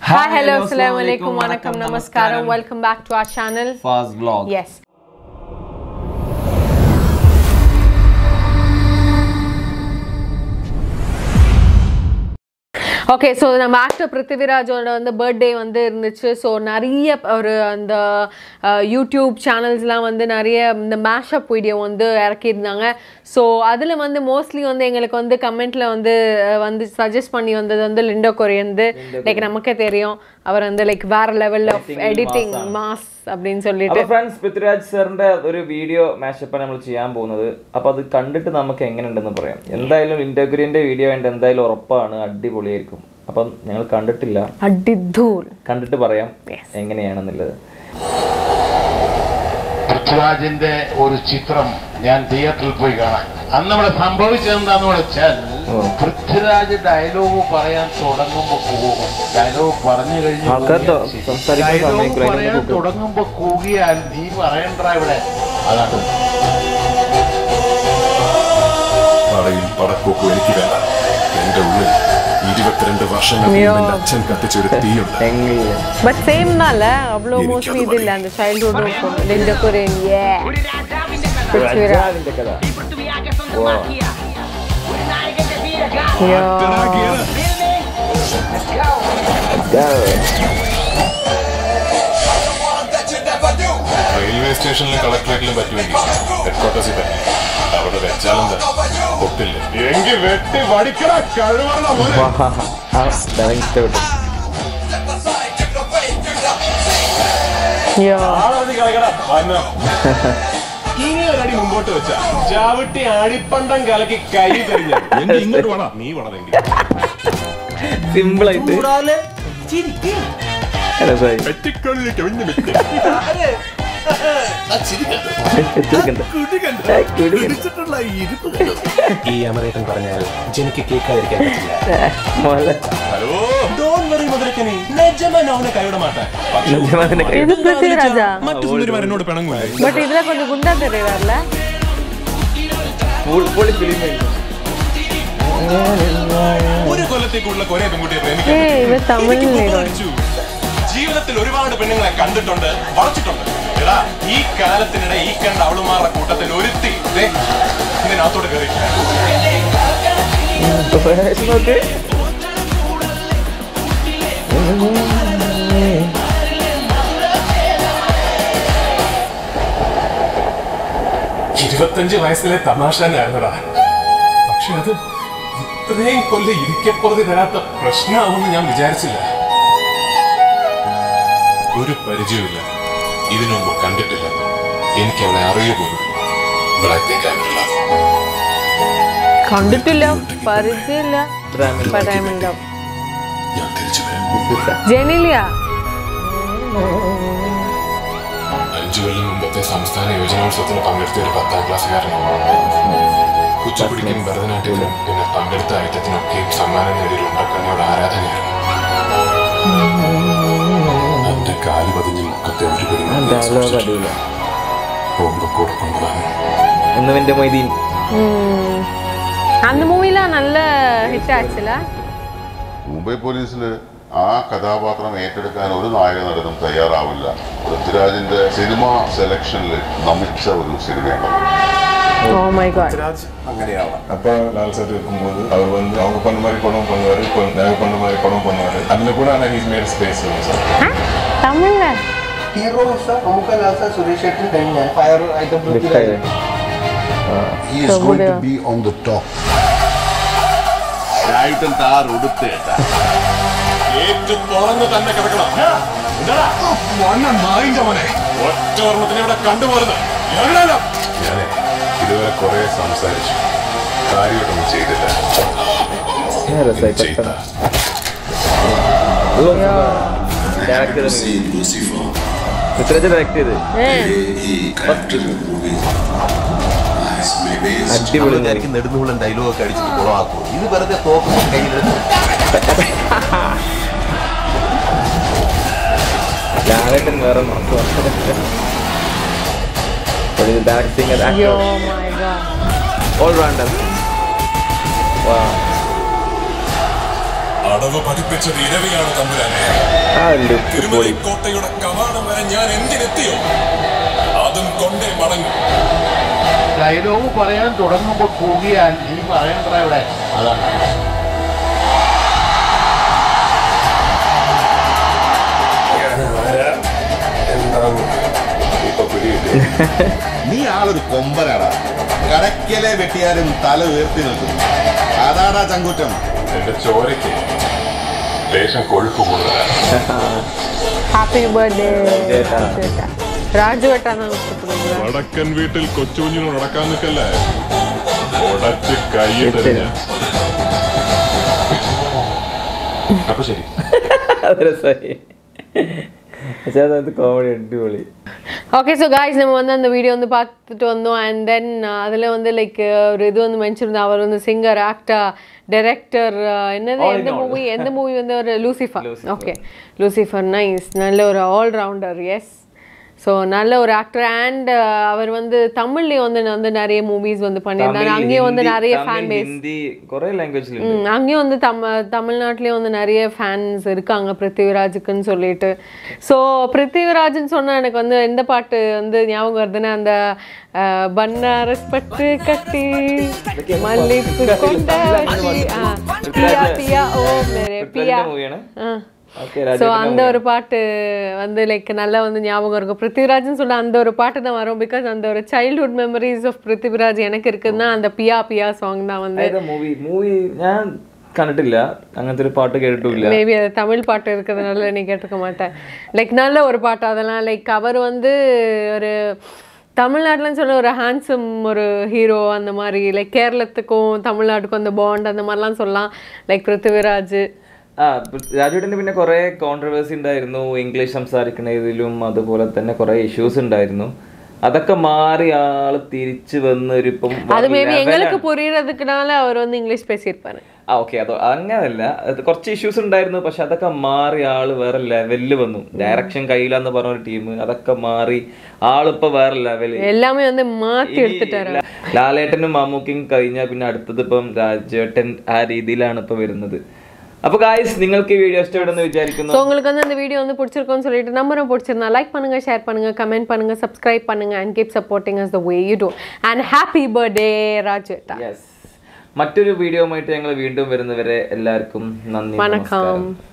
Hi, hello, assalamu alaikum, vanakkam, namaskaram. Welcome back to our channel. Fast vlog. Yes. Okay so நம்ம actor பிருத்திவிராஜோட வந்து birthday வந்து இருந்துச்சு so நிறைய ஒரு அந்த யூடியூப் சேனல்ஸ்லாம் வந்து நிறைய இந்த மேஷப் வீடியோ வந்து இறக்கியிருந்தாங்க ஸோ அதில் வந்து மோஸ்ட்லி வந்து எங்களுக்கு வந்து கமெண்ட்டில் வந்து அஹ், வந்து சஜஸ்ட் பண்ணி வந்தது வந்து லிண்டோ கொரியந்து லைக் நமக்கே தெரியும் அவர் வந்து லைக் வேற லெவலில் ஆஃப் Editing எடிட்டிங் mass ആണ്. மாஸ் அப்படின்னு சொல்லிட்டு അപ്പൊ ഫ്രണ്ട്സ് പൃഥ്വിരാജ് സാറിന്റെ ഒരു വീഡിയോ മാഷപ്പാണ് നമ്മൾ ചെയ്യാൻ പോകുന്നത് അപ്പൊ അത് കണ്ടിട്ട് നമുക്ക് എങ്ങനെയുണ്ടെന്ന് പറയാം എന്തായാലും ഇന്റഗ്രിയന്റെ വീഡിയോ ആയിട്ട് എന്തായാലും ഉറപ്പാണ് അടിപൊളിയായിരിക്കും അപ്പം ഞങ്ങൾ കണ്ടിട്ടില്ല അടിധൂൾ കണ്ടിട്ട് പറയാം എങ്ങനെയാണെന്നുള്ളത് പൃഥ്വിരാജിന്റെ ഒരു ചിത്രം ഞാൻ തിയേറ്ററിൽ പോയി കാണാൻ അന്ന് ഇവിടെ സംഭവിച്ചത് എന്താന്ന് വെച്ചാൽ പൃഥ്വിരാജ് ഡയലോഗ് പറയാൻ തുടങ്ങുമ്പോ കൂകും ഡയലോഗ് പറഞ്ഞു കഴിഞ്ഞ് ആൾക്കാർ ട്ടോ കൂകിയാൽ സംസാരിക്കാൻ ഡയലോഗ് സമ്മതിക്കില്ല. അതിനൊന്നും പറയാൻ കൂട്ടും. തുടങ്ങുമ്പോ കൂകിയാൽ നീ പറയണ്ട ഇവിടെ അതാണ് പടയും പടക്കോക്കും എനിക്ക് വേണ്ട എന്റെ ഉള്ളിൽ ഇരുപത്തിരണ്ട് വർഷങ്ങൾക്ക് മുമ്പ് എന്റെ അച്ഛൻ കത്തിച്ചൊരു തീയുണ്ട് എങ്ങനെ பட் சேம் தான் அவ்வளோ மோஸ்ட்லி இது இல்லை அந்த சைல்ட்ஹுட் இருக்கும் லிண்டோ கொரியன் ஏ പൃഥ്വിരാജ് രാജാവിന്റെ കഥ Wow. റെയിൽവേ സ്റ്റേഷനിലും കളക്ടറേറ്റിലും പറ്റുമെങ്കിൽ ഹെഡ് ക്വാർട്ടേഴ്സിൽ പറ്റും അവിടെ വെച്ചാലെന്താ ഒത്തില്ല എങ്കിൽ വെട്ടി വടിക്കണ കഴിവറ ആ ഡയലോഗ് ഇഷ്ടപ്പെട്ടു യോ ഇനി ഒരടി മുമ്പോട്ട് വെച്ച ചാവിട്ടി ആടിപ്പണ്ടം കലക്കി കൈ തെറിഞ്ഞു ഇങ്ങോട്ട് വേണം നീ വളരെങ്കിൽ സിമ്പിൾ ആയിട്ട് രസമായി വെട്ടിക്കൊള്ളിലേക്ക് ഒഴിഞ്ഞു വെട്ടി എത്തിക്കണ്ട കുടിക്കണ്ട ഈ അമറേട്ടൻ പറഞ്ഞാൽ ജനിക്ക് കേൾക്കാതിരിക്കാൻ പറ്റില്ല മോഹൻലാൽ ഹലോ ഡോൺ വെറി മുതലക്കനെ നിജമൻ അവനെ കൈവിട മാട്ടാൻ നിജമാതിന്റെ കൈ இது பிருத்திவிராஜா മറ്റു സുന്ദരിമാരെന്നോട് പിണങ്ങൂലേ பட் இதுல கொஞ்சம் குண்டா தெரியுறாருல പൊളി- പൊളി ഫിലിം ഒരു കൊല്ലത്തേക്കുള്ള കൊറേ പെൺകുട്ടിയെ ஏ പ്രേമിക്കാൻ இவ தமிழ் എനിക്ക് ஹீரோயின் ബോറടിച്ചു. ജീവിതത്തിൽ ഒരുപാട് പെണ്ണുങ്ങളെ കണ്ടിട്ടുണ്ട് വളച്ചിട്ടുണ്ട് എടാ ഈ കാലത്തിനിടെ ഈ കണ്ട അവളുമാരുടെ കൂട്ടത്തിൽ ഒരുത്തി ദേ, ഇതിനകത്തോട്ട് കയറി നോക്ക് ഇരുപത്തഞ്ച് വയസ്സിലെ തമാശ തന്നെയായിരുന്നടാ പക്ഷെ അത് ഇത്രയും കൊല്ലം ഇരിക്കപ്പുറത്ത് തരാത്ത പ്രശ്നമാവുമെന്ന് ഞാൻ വിചാരിച്ചില്ല ഒരു പരിചയമില്ല ഇതിനു മുമ്പ് കണ്ടിട്ടില്ല എനിക്ക് അവളെ അറിയുപോലും But I think I will love her. കണ്ടിട്ടില്ല പരിചയമില്ല പറയാനുണ്ടാവും ഞാൻ തിരിച്ചു വരാം ജെനിലിയ അഞ്ചു കൊല്ലം മുമ്പത്തെ സംസ്ഥാന യോജനോത്സവത്തിന് പങ്കെടുത്ത ഒരു പത്താം ക്ലാസ്സുകാരനാണ് കുച്ചുപിടിക്കും ഭരതനാട്യത്തിനും പിന്നെ പങ്കെടുത്ത ഐറ്റത്തിനൊക്കെയും സമ്മാനം നേടിയ ഉണ്ടക്കണ്ണിയോട് ആരാധനയായിരുന്നു എന്റെ കാല് പതിഞ്ഞ് മുഖത്തെ ഒരു ഡയലോഗ് അടിയില്ല പോകുമ്പോ കൂടെ കൊണ്ടുപോകാൻ ഒന്ന് എന്റെ മൊയ്തീൻ அந்த மூவில நல்ல ஹிட் ஆச்சுல മുംബൈ പോലീസിൽ ആ കഥാപാത്രം ഏറ്റെടുക്കാൻ ഒരു നായക നടനും തയ്യാറാവില്ല പൃഥ്വിരാജിന്റെ സിനിമ സെലക്ഷനിൽ നമിച്ച ഒരു സിനിമയാണ് ஓ மை காட் அப்பா லால் சார் இருக்கும்போது அவர் வந்து அவங்க பண்ண மாதிரி படம் பண்ணுவாரு கொ- நாங்க பண்ண மாதிரி படம் பண்ணுவாரு அதுல கூட ஆனா ஹீஸ் மேட் ஸ்பேஸ் சார் தமிழ்ல ഹീറോ നമുക്കല്ലാത്ത സുരേഷ് ഏട്ടൻ കഴിഞ്ഞ fire item Prithviraj He is going to be on the top. ഏറ്റവും തുറന്ന് തന്നെ കിടക്കണം എന്താടാ? ഒറ്റ ഓർമ്മത്തിനെ ഇവിടെ കണ്ടുപോരുന്നത് ഞാനേ ഇതുവരെ കുറെ സംസാരിച്ചു കാര്യമായിട്ടൊന്നും ചെയ്തില്ല രസമായി ചെയ്ത ഡയറക്ടർ പൃഥ്വിരാജ് ഡയറക്ട് ചെയ്ത് അടിപൊളി movie. നെടുന്നുള്ളം ഡയലോഗ് ഒക്കെ അടിച്ചിട്ട് കുളമാക്കും ഇത് വെറുതെ തോക്കും കയ്യിലെടുത്ത് ലാലേട്ടൻ വേറെ മാസം ഡയറക്ടിങ് യോ മൈ ഗോഡ് ഓൾ റൗണ്ടർ അടവ് പഠിപ്പിച്ചത് ഇരവിയാണ് തമ്പുരാനെ ആ ലുക്ക് തിരുമലൈ കോട്ടയുടെ കവാടം വരെ ഞാൻ എന്തിനെത്തിയോ അതും കൊണ്ടേ മടങ്ങും ഡയലോഗ് പറയാൻ തുടങ്ങുമ്പോൾ കൂകിയാൽ നീ പറയണ്ട ഇവിടെ അതാണ് ഇപ്പൊ പിടികിട്ടി നീ ആളൊരു കൊമ്പനാടാ കടക്കലെ വെട്ടിയാലും തല ഉയർത്തി നിൽക്കും അതാടാ ചങ്കൂറ്റം എന്റെ ചോരയ്ക്ക് ലേശം കൊഴുപ്പ് കൂടുതലാണ് ഹാപ്പി ബർത്ത്ഡേ രാജുവേട്ടാ. രാജുവേട്ടാണ് ഇഷ്ടപ്പെടുന്നത് വടക്കൻ വീട്ടിൽ കൊച്ചുകുഞ്ഞിന് നടക്കാൻ നിൽക്കല്ലേ ഉടച്ച് കൈയിട്ടെറിഞ്ഞ അപ്പൊ ശരി അത് രസമായി പക്ഷേ അത് കോമഡി അടിപൊളി ஓகே ஸோ காய்ஸ் நம்ம வந்து அந்த வீடியோ வந்து பார்த்துட்டு வந்தோம் அண்ட் தென் அதில் வந்து லைக் ஒரு இது வந்து மென்ஷன் அவர் வந்து சிங்கர் ஆக்டர் டைரக்டர் என்னது All in எந்த all. மூவி எந்த மூவி வந்து ஒரு லூசிஃபர் ஓகே லூசிஃபர் நைஸ் நல்ல ஒரு ஆல்ரவுண்டர் எஸ் ஸோ நல்ல ஒரு ஆக்டர் அண்ட் அவர் வந்து தமிழ்லேயும் வந்து வந்து நிறைய மூவிஸ் வந்து பண்ணியிருந்தாரு തമിഴ്, அங்கேயும் வந்து ഹിന്ദി, நிறைய തമിഴ്, ஃபேன் பேஸ் ഹിന്ദി കുറെ ലാംഗ്വേജിലുണ്ട് ம், அங்கேயும் வந்து தம தமிழ்நாட்டிலேயும் வந்து நிறைய ஃபேன்ஸ் இருக்காங்க பிருத்திவிராஜுக்குன்னு சொல்லிட்டு ஸோ பிருத்திவிராஜ்னு சொன்னா எனக்கு வந்து எந்த பாட்டு வந்து ஞாபகம் வருதுன்னா அந்த அஹ், பன்னாரஸ் பட்டு கட்டி மல்லிப்பு கொண்ட வச்சி, ஆ, பியா பியா ஓ மேரே பியா മൂവിയാണ് ஆ ഓക്കെ ஸோ அந்த ஒரு பாட்டு வந்து லைக் நல்லா வந்து ஞாபகம் இருக்கும் பிருத்திவிராஜ்னு சொல்ல அந்த ஒரு பாட்டு தான் வரும் பிகாஸ் அந்த ஒரு சைல்ட்ஹுட் மெமரிஸ் ஆஃப் பிருத்திவிராஜ் எனக்கு இருக்குதுன்னா அந்த பியா பியா சாங் தான் வந்து മൂവി മൂവി ഞാൻ കണ്ടിട്ടില്ല അങ്ങനത്തെ ഒരു പാട്ട് കേട്ടിട്ടില്ല மேபி அது தமிழ் பாட்டு இருக்கிறதுனால நீ கேட்டிருக்க மாட்டேன் லைக் நல்ல ஒரு பாட்டு அதெல்லாம் லைக் அவர் வந்து ஒரு தமிழ்நாட்டில்னு சொல்ல ஒரு ஹேண்ட்ஸம் ஒரு ஹீரோ அந்த மாதிரி லைக் கேரளத்துக்கும் தமிழ்நாட்டுக்கும் அந்த பாண்ட் அந்த மாதிரிலாம் சொல்லலாம் லைக் பிருத்திவிராஜ் ആ രാജുവേട്ടന് പിന്നെ കുറെ കോൺട്രവേഴ്സി ഉണ്ടായിരുന്നു ഇംഗ്ലീഷ് സംസാരിക്കുന്നതിലും അതുപോലെ തന്നെ കുറെ ഇഷ്യൂസ് ഉണ്ടായിരുന്നു അതൊക്കെ മാറി ആള് തിരിച്ചു വന്ന് ഒരു ഇപ്പം அது மேபி level எங்களுக்கு ആണ്. புரியறதுக்குனால அவர் வந்து இங்கிலீஷ் பேசியிருப்பாரு ആ ഓക്കെ അത് അങ്ങനല്ല അത് കുറച്ച് ഇഷ്യൂസ് ഉണ്ടായിരുന്നു പക്ഷെ അതൊക്കെ മാറി ആള് വേറെ ലെവലിൽ വന്നു ഡയറക്ഷൻ കയ്യിലാന്ന് പറഞ്ഞ ഒരു ടീം അതൊക്കെ മാറി ആളിപ്പോ വേറെ ലെവല് எல்லாமே வந்து மாத்தி எடுத்துட்டாரு ലാലേട്ടനും മമ്മൂക്കും കഴിഞ്ഞാൽ പിന്നെ അടുത്തത് ഇപ്പം രാജേട്ടൻ ആ രീതിയിലാണ് ഇപ്പൊ വരുന്നത് അപ്പൊ ഗായ്സ് നിങ്ങൾക്ക് ഈ വീഡിയോ ഇഷ്ടപ്പെടുന്നു വിചാരിക്കുന്നു ஸோ உங்களுக்கு வந்து அந்த வீடியோ வந்து பிடிச்சிருக்கும்னு சொல்லிட்டு நம்பரும் பிடிச்சிருந்தா லைக் பண்ணுங்க ஷேர் பண்ணுங்க கமெண்ட் பண்ணுங்க சப்ஸ்கிரைப் பண்ணுங்க and keep supporting us the way you do and happy birthday ராஜேட்டா യെസ് മറ്റൊരു വീഡിയോ ആയിട്ട് ഞങ്ങൾ വീണ്ടും വരുന്നവരെ എല്ലാവർക്കും നന്ദി வணக்கம் നമസ്കാരം